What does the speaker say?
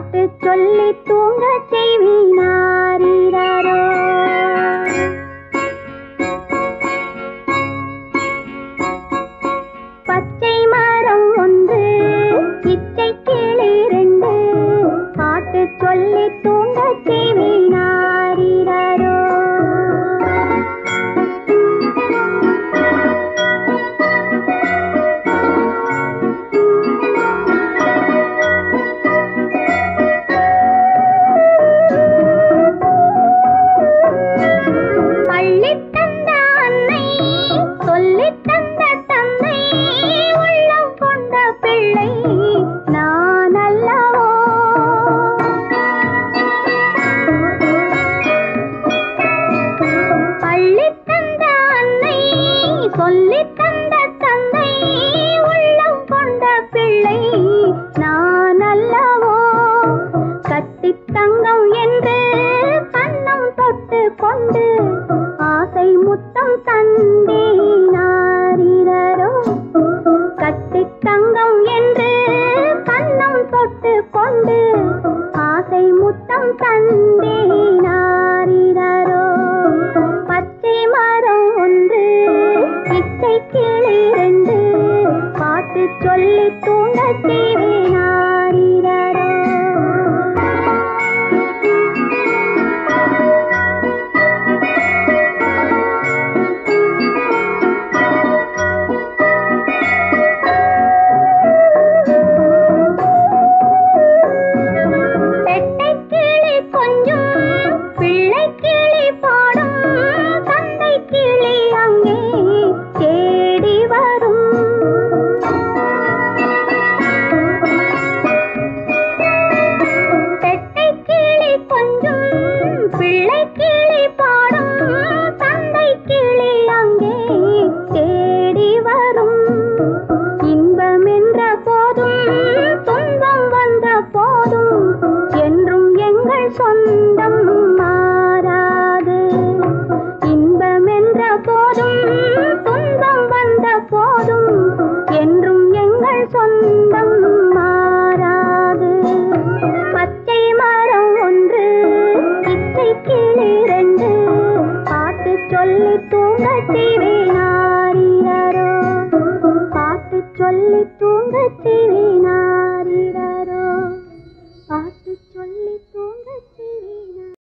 பாட்டு சொல்லி தூங்க செய்வினாரோ பச்சை மரம் ஒன்று இச்சை கிளி ரெண்டு பாட்டு சொல்லி தூங்க செய்வினாரோ பள்ளித் தந்த அன்னை சொல்லித் தந்த தந்தை உள்ளம் கொண்ட பிள்ளை நான் அல்லவோ பள்ளித் தந்த அன்னை சொல்லித் தந்த தந்தை உள்ளம் கொண்ட பிள்ளை நான் அல்லவோ கட்டித் தங்கம் என்று கண்ணம் தொட்டு கொண்டு ஆசை முத்தம் தந்தேனாரிரோ கட்டித் தங்கம் என்று கண்ணம் தொட்டு கொண்டு ஆசை முத்தம் தந்தேனாரிரோ பச்சை மரம் ஒன்று இச்சை கிளி ரெண்டு பாட்டு சொல்லி தூங்க செய்வே